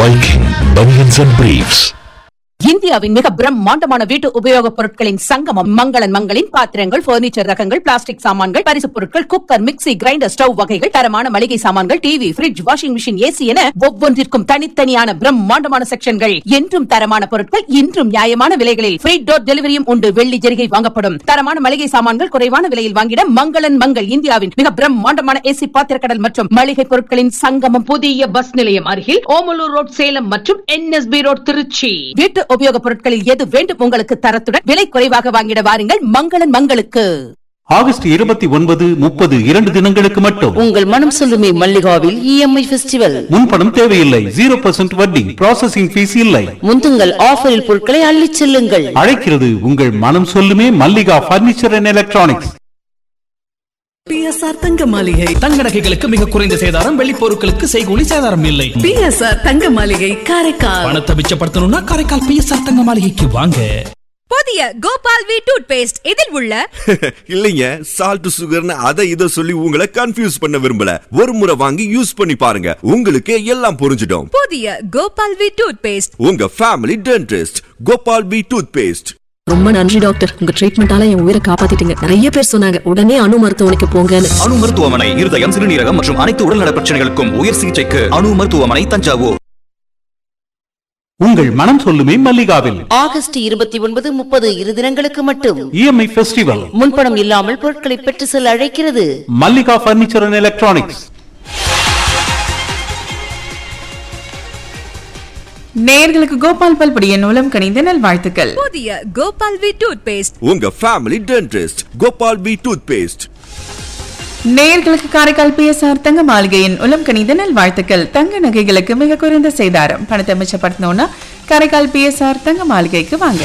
Viking Bunions and Briefs. இந்தியாவின் மிக பிரம்மாண்டமான வீட்டு உபயோகப் பொருட்களின் சங்கமம் மங்களன் மங்களின் பாத்திரங்கள் பர்னிச்சர் ரகங்கள் பிளாஸ்டிக் சாமான்கள் பரிசுப் பொருட்கள் குக்கர் மிக்ஸி கிரைண்டர் ஸ்டவ் வகைகள் தரமான மளிகை சாமான்கள் TV fridge washing machine AC என ஒவ்வொன்றிற்கும் தனித்தனியான பிரம்மாண்டமான செக்ஷன்கள் என்றும் தரமான பொருட்கள் இன்றும் நியாயமான விலைகளில் ஃப்ரீ டோர் டெலிவரியும் உண்டு வெள்ளி ஜெரிகை வாங்கப்படும் தரமான மளிகை சாமான்கள் குறைவான விலையில் வாங்கிட மங்களன் மங்கள் இந்தியாவின் மிக பிரம்மாண்டமான ஏசி பாத்திரக்கடல் மற்றும் மளிகை பொருட்களின் சங்கமம் புதிய பஸ் நிலையம் அருகில் ஓமலூர் ரோட் சேலம் மற்றும் என்எஸ்பி ரோட் திருச்சி வீட்டு உபயோகப் பொருட்களில் எது வேண்டும் உங்களுக்கு தரத்துடன் விலை குறைவாக வாங்கிட வாருங்கள் மங்களன் மங்களுக்கு ஆகஸ்ட் இருபத்தி ஒன்பது முப்பது இரண்டு தினங்களுக்கு மட்டும் உங்கள் மனம் சொல்லுமே மல்லிகாவில் இஎம்ஐ ஃபெஸ்டிவல் முன்பணம் தேவையில்லை ஜீரோ பர்சன்ட் வட்டி ப்ராசஸிங் ஃபீஸ் இல்லை முந்துங்கள் ஆஃபரில் பொருட்களை அள்ளிச் செல்லுங்கள் அழைக்கிறது உங்கள் மனம் சொல்லுமே Mallika furniture and electronics P S R Thanga Maligai தங்க நகைகளுக்கு மிக குறைந்த சேதாரம் வெள்ளி பொருட்களுக்கு செய்கூலி சேதாரம் இல்லை பிஎஸ்ஆர் தங்க மாளிகை காரைக்கால் பணத்தை மிச்சப்படுத்தணும்னா காரைக்கால் பிஎஸ்ஆர் தங்க மாளிகைக்கு வாங்க புதிய கோபால் வி டூத் பேஸ்ட் இதில் உள்ள இல்லைங்க சால்ட் சுகர்னு அதை இதை சொல்லி உங்களை கன்ஃபியூஸ் பண்ண விரும்பல ஒரு முறை வாங்கி யூஸ் பண்ணி பாருங்க உங்களுக்கு எல்லாம் புரிஞ்சிடும் புதிய கோபால் வி டூத் பேஸ்ட் உங்க family dentist Gopal P toothpaste ரொம்ப நன்றி டாக்டர் உங்க ட்ரீட்மெண்டால என் உயிரை காப்பாத்திட்டீங்க நிறைய பேர் சொன்னாங்க உடனே அணு மருத்துவமனைக்கு போங்கன்னு அணு மருத்துவமனை இருதயம் சிறுநீரகம் மற்றும் அனைத்து உடல்நல பிரச்சனைகளுக்கும் உயர் சிகிச்சைக்கு அணு மருத்துவமனை தஞ்சாவூர் உங்கள் மனம் சொல்லுமே மல்லிகாவில் ஆகஸ்ட் இருபத்தி ஒன்பது முப்பது இரு தினங்களுக்கு மட்டும் இஎம்ஐ ஃபெஸ்டிவல் முன்பணம் இல்லாமல் பொருட்களை பெற்று செல்ல அழைக்கிறது மல்லிகா பர்னிச்சர் அண்ட் எலக்ட்ரானிக்ஸ் நேயர்களுக்கு கோபால் பல்படியின் மூலம் கணித நல்வாழ்த்துக்கள் புதிய கோபால் வி டூத் பேஸ்ட் உங்க family dentist Gopal P toothpaste நேயர்களுக்கு காரைக்கால் பிஎஸ்ஆர் தங்க மாளிகையின் உலம் கணித நல்வாழ்த்துக்கள் தங்க நகைகளுக்கு மிக குறைந்த சேதாரம் பணத்தை மிச்சப்படுத்தணும்னா காரைக்கால் பிஎஸ்ஆர் தங்க மாளிகைக்கு வாங்க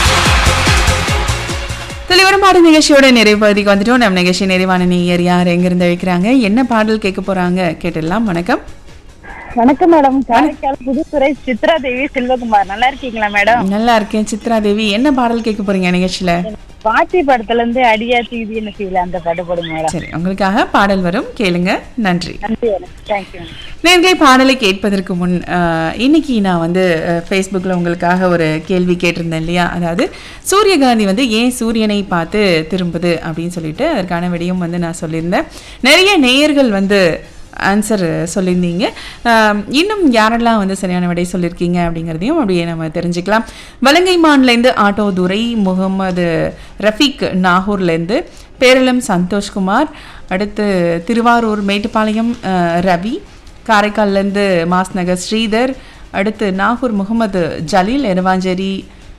தலைவரும் பாடல் நிகழ்ச்சியோட நிறைவு பகுதிக்கு வந்துட்டோம் நம்ம நிகழ்ச்சி நிறைவான நேயர் யார் எங்கிருந்து வைக்கிறாங்க என்ன பாடல் கேட்க போறாங்க கேட்டுடலாம் வணக்கம் வணக்கம் மேடம் காரைக்கால் புதுத்துறை சித்ரா தேவி செல்வகுமார் நல்லா இருக்கீங்களா மேடம் நல்லா இருக்கேன் சித்ரா தேவி என்ன பாடல் கேட்க போறீங்க நிகழ்ச்சியில பாட்டி படத்துல இருந்து அடியா தீதி என்ன செய்யல அந்த பாட்டு போடுங்க மேடம் சரி உங்களுக்காக பாடல் வரும் கேளுங்க நன்றி நன்றி மேடம் தேங்க்யூ நேர்களை பாடலை கேட்பதற்கு முன் அஹ், இன்னைக்கு நான் வந்து ஃபேஸ்புக்கில் உங்களுக்காக ஒரு கேள்வி கேட்டிருந்தேன் இல்லையா அதாவது சூரியகாந்தி வந்து ஏன் சூரியனை பார்த்து திரும்புது அப்படின்னு சொல்லிட்டு அதற்கான விடையும் வந்து நான் சொல்லியிருந்தேன் நிறைய நேயர்கள் வந்து ஆன்சர் சொல்லியிருந்தீங்க அஹ், இன்னும் யாரெல்லாம் வந்து சரியான விடை சொல்லியிருக்கீங்க அப்படிங்கிறதையும் அப்படியே நம்ம தெரிஞ்சுக்கலாம் வலங்கைமான்லேருந்து ஆட்டோ துரை முகமது ரஃபீக் நாகூர்லேருந்து பேரளம் சந்தோஷ்குமார் அடுத்து திருவாரூர் மேட்டுப்பாளையம் அஹ், ரவி காரைக்கால்லேருந்து மாஸ் நகர் ஸ்ரீதர் அடுத்து நாகூர் முகமது ஜலீல் எரவாஞ்சேரி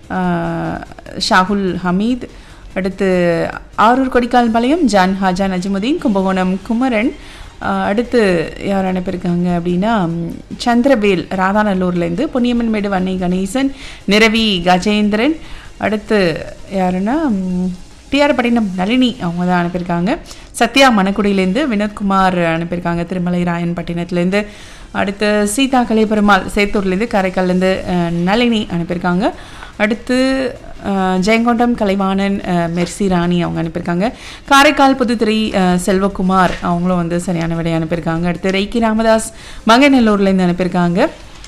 ஆஹ், ஷாகுல் ஹமீத் அடுத்து ஆரூர் கொடிக்கால் பாளையம் ஜான் ஹாஜா நஜிமுதீன் கும்பகோணம் குமரன் ஆஹ், அடுத்து யார் அனுப்பியிருக்காங்க அப்படின்னா ம், சந்திரவேல் ராதாநல்லூர்லேருந்து பொன்னியம்மன் மேடு வன்னை கணேசன் நிரவி கஜேந்திரன் அடுத்து யாருன்னா ம், டிஆர் பட்டினம் நளினி அவங்க தான் அனுப்பியிருக்காங்க சத்யா மணக்குடியிலேருந்து வினோத்குமார் அனுப்பியிருக்காங்க திருமலை ராயன் பட்டினத்துலேருந்து அடுத்து சீதா கலைபெருமாள் சேத்தூர்லேருந்து காரைக்கால்லேருந்து அஹ், நளினி அனுப்பியிருக்காங்க அடுத்து அஹ், ஜெயங்கொண்டம் கலைவாணன் அஹ், மெர்சி ராணி அவங்க அனுப்பியிருக்காங்க காரைக்கால் புதுத்துறை அஹ், செல்வகுமார் அவங்களும் வந்து சரியான விடை அனுப்பியிருக்காங்க அடுத்து ரெய்கி ராமதாஸ் மங்கநல்லூர்லேருந்து அனுப்பியிருக்காங்க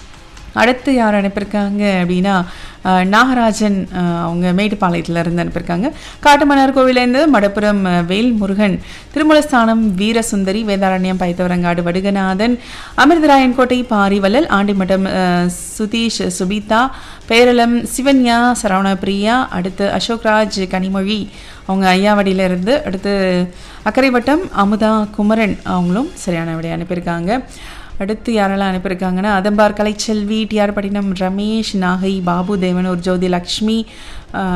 அடுத்து யார் அனுப்பியிருக்காங்க அப்படின்னா அஹ், நாகராஜன் அஹ், அவங்க மேட்டுப்பாளையத்துல இருந்து அனுப்பியிருக்காங்க காட்டுமன்னார் கோவிலேருந்து மடப்புரம் அஹ், வேல் முருகன் திருமலஸ்தானம் வீரசுந்தரி வேதாரண்யம் பைத்தவரங்காடு வடுகநாதன் அமிர்தராயன் கோட்டை பாரிவள்ளல் ஆண்டிமட்டம் அஹ், சுதீஷ் சுபிதா பேரளம் சிவன்யா சரவணபிரியா அடுத்து அசோக்ராஜ் கனிமொழி அவங்க ஐயாவடியில இருந்து அடுத்து அக்கரைவட்டம் அமுதா குமரன் அவங்களும் சரியான விடை அனுப்பியிருக்காங்க அடுத்து யாரெல்லாம் அனுப்பியிருக்காங்கன்னா அதம்பார் கலைச்செல்வி டிஆர் பட்டினம் ரமேஷ் நாகை பாபு தேவனூர் ஜோதி லக்ஷ்மி ஆஹ்,